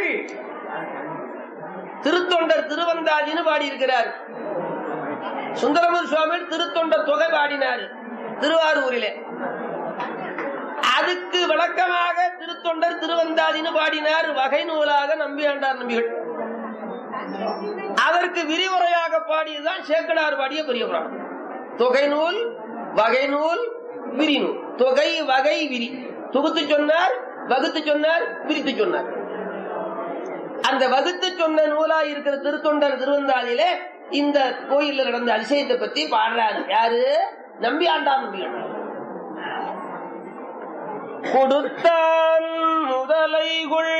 சுவாமிகள் திருத்தொண்டர் திருவந்தாதின்னு பாடியிருக்கிறார் சுந்தரமூர் சுவாமிகள் திருத்தொண்டர் தொகை பாடினார் திருவாரூரிலே அதுக்கு விளக்கமாக திருத்தொண்டர் திருவந்தாதின்னு பாடினார் வகை நூலாக நம்பியாண்டார் நம்பிகள் அதற்கு விரிவுரையாக பாடியதுதான் சேக்கடார் பாடிய பெரிய புராணம் தொகை நூல் வகை நூல் விரி நூல் தொகை வகை விரி தொகுத்து சொன்னார் வகுத்து சொன்னார் பிரித்து சொன்னார் அந்த வகுத்து சொன்ன நூலா இருக்கிற திருத்தொண்டர் திருவந்தாதியிலே இந்த கோயில்ல நடந்த அதிசயத்தை பத்தி பாடுறாரு யாரு நம்பி ஆண்டார் நம்பிகள் கொடுத்தான் முதலைகுள்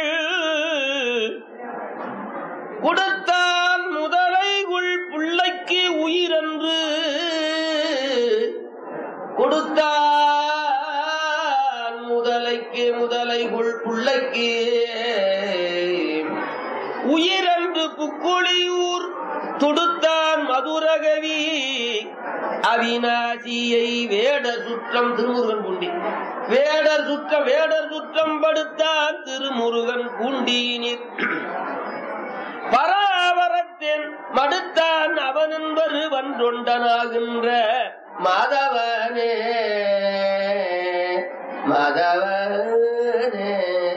கொடுத்தான் முதலைகுள் பிள்ளைக்கு உயிரென்று கொடுத்தான் முதலைக்கு முதலைகுள் பிள்ளைக்கு உயிரென்று புக்குழியூர் துடுத்தான் மதுரகவி அவிநாசியை வேடர் சுற்றம் திருமுருகன் பூண்டி வேடர் சுற்றம் வேடர் சுற்றம் படுத்தான் திருமுருகன் பூண்டியினிர் பராபரத்தின் மடுத்தான் அவன் என்பது வன்றொண்டனாகின்ற மாதவனே மாதவனே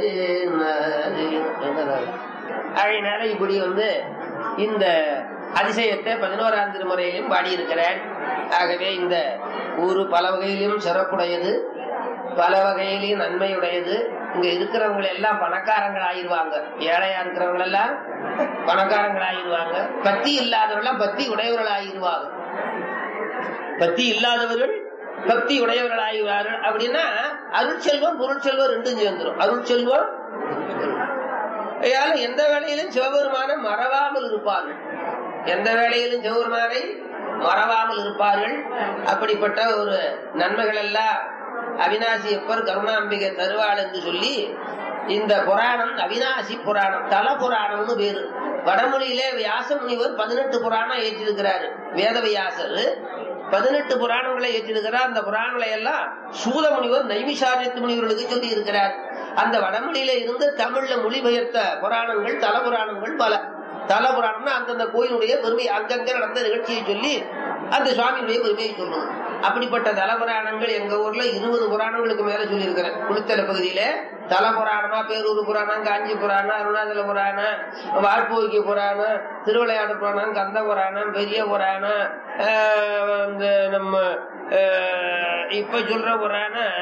அதனால இப்படி வந்து இந்த அதிசயத்தை பதினோராம் திருமுறையிலும் பாடியிருக்கிறேன் ஆகவே இந்த ஊரு பல வகையிலும் சிறப்புடையது பல வகையிலையும் நன்மையுடையது இங்க இருக்கிறவங்க எல்லாம் பணக்காரங்கள் ஆயிருவாங்க ஏழையா இருக்கிறவங்க எல்லாம் பணக்காரங்கள் ஆயிருவாங்க பத்தி இல்லாதவர்கள் பத்தி உடையவர்கள் ஆயிருவாங்க பத்தி இல்லாதவர்கள் பக்தி உடையவர்கள் ஆகிறார்கள் அப்படின்னா அருட்செல்வம் பொருட்செல்வம் ரெண்டும் சேர்ந்துடும் அருட்செல்வம் ஐயாலும் எந்த வேளையிலும் சிவபெருமான மறவாமல் இருப்பார்கள் எந்த வேளையிலும் சிவபெருமானை மறவாமல் இருப்பார்கள் அப்படிப்பட்ட ஒரு நன்மைகள் எல்லாம் அவினாசி எப்பர் கருணாம்பிகை தருவாள் என்று சொல்லி இந்த புராணம் அவினாசி புராணம் தல புராணம்னு பேரு வடமொழியிலே வியாச முனிவர் பதினெட்டு புராணம் ஏற்றிருக்கிறாரு வேத வியாசர் பதினெட்டு புராணங்களை ஏற்றிருக்கிறார் அந்த புராணங்களை எல்லாம் சூத முனிவர் நைமிசாரியத்து முனிவர்களுக்கு சொல்லி இருக்கிறார் அந்த வடமொழியில இருந்து தமிழ்ல மொழிபெயர்த்த புராணங்கள் தல புராணங்கள் பல தல புராணம்னா அந்தந்த கோயிலுடைய பெருமை அங்கங்க நடந்த நிகழ்ச்சியை சொல்லி அந்த சுவாமியுடைய பெருமையை சொல்லணும் அப்படிப்பட்ட தல புராணங்கள் எங்க ஊர்ல இருபது புராணங்களுக்கு மேல சொல்லி இருக்கிறேன் குளித்தல பகுதியில தல புராணமா பேரூர் புராணம் காஞ்சி புராணம் அருணாச்சல புராணம் வாட்போக்கிய புராணம் திருவிளையாடு புராணம் கந்த புராணம் பெரிய புராணம் ஆஹ் இந்த நம்ம ஆஹ் இப்ப சொல்ற புராணம்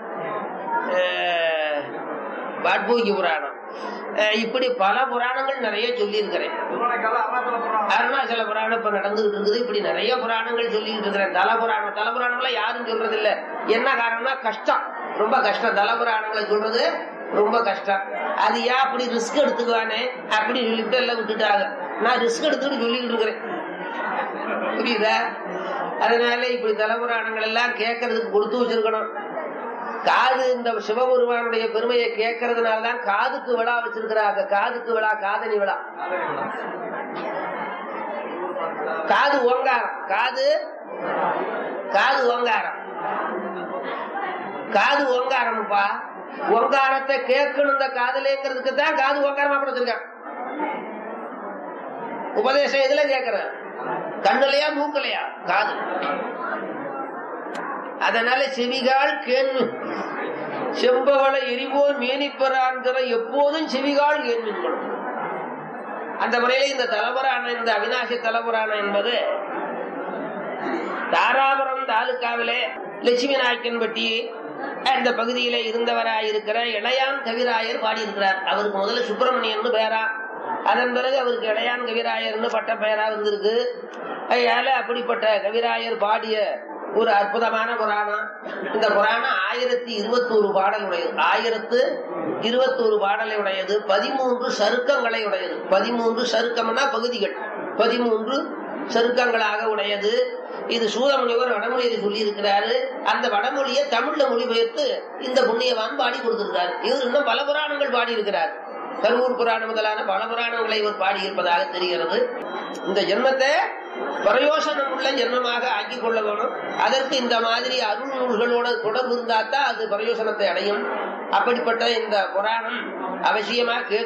ஆஹ் வாட்போக்கிய புராணம் ஆஹ் இப்படி பல புராணங்கள் நிறைய சொல்லி இருக்கிறேன் அருணாச்சல புராணம் இப்ப நடந்துகிட்டு இருக்குது இப்படி நிறைய புராணங்கள் சொல்லிட்டு இருக்கிறேன் தல புராணம் தல புராணங்களை யாரும் சொல்றது இல்ல என்ன காரணம்னா கஷ்டம் ரொம்ப கஷ்டம் தல புராணங்களை சொல்றது ரொம்ப கஷ்டம் அது ஏன் அப்படி ரிஸ்க் எடுத்துக்குவானே அப்படி சொல்லிட்டு எல்லாம் விட்டுட்டாங்க நான் ரிஸ்க் எடுத்துட்டு சொல்லிட்டு இருக்கிறேன் புரியுதா அதனால இப்படி தலபுராணங்கள் எல்லாம் கேட்கறதுக்கு கொடுத்து வச்சிருக்கணும் காது இந்த சிவபெருமானுடைய பெருமையை கேட்கறதுனாலதான் காதுக்கு விழா வச்சிருக்கிறாங்க காதுக்கு விழா காதணி விழா காது ஓங்காரம் காது காது ஓங்காரம் காது ஓங்காரம்ப்பா ஓங்காரத்தை கேட்கணும் இந்த காதலேங்கிறதுக்கு தான் காது ஓங்காரமா கொடுத்துருக்கான் உபதேசம் எதுல கேட்கிறேன் கண்ணுலையா மூக்கலையா காது அதனால செவிகால் கேள்வி செம்பவள எரிவோர் மேனிப்பரான்கிற எப்போதும் செவிகால் கேள்விங்களும் அந்த முறையில இந்த தலபுராணம் இந்த அவிநாசி தலபுராணம் என்பது தாராபுரம் தாலுக்காவிலே லட்சுமி நாயக்கன்பட்டி அந்த பகுதியில இருந்தவராயிருக்கிற இளையான் கவிராயர் பாடியிருக்கிறார் அவருக்கு முதல்ல சுப்பிரமணியன் பேரா அதன் பிறகு அவருக்கு இளையான் கவிராயர்னு பட்ட பெயரா வந்திருக்கு அதனால அப்படிப்பட்ட கவிராயர் பாடிய ஒரு அற்புதமான புராணம் இந்த புராணம் ஆயிரத்தி இருபத்தோரு பாடல் உடையது ஆயிரத்து இருபத்தோரு பாடலை உடையது பதிமூன்று சருக்கங்களை உடையது பதிமூன்று சருக்கம்னா பகுதிகள் பதிமூன்று சருக்கங்களாக உடையது இது சூதமுனிவர் வடமொழியை சொல்லி இருக்கிறாரு அந்த வடமொழியை தமிழ்ல மொழிபெயர்த்து இந்த புண்ணியவான் பாடி கொடுத்திருக்காரு இவர் இன்னும் பல புராணங்கள் பாடி இருக்கிறார் கருவூர் புராணம் முதலான பல புராணங்களை இவர் பாடியிருப்பதாக தெரிகிறது இந்த ஜென்மத்தை பிரயோசனம் உள்ள ஜென்மமாக ஆக்கிக் கொள்ள வேணும் அதற்கு இந்த மாதிரி அருள் நூல்களோட தொடர்பு இருந்தாத்தான் அது பிரயோசனத்தை அடையும் அப்படிப்பட்ட இந்த புராணம் அவசியமா கேட்க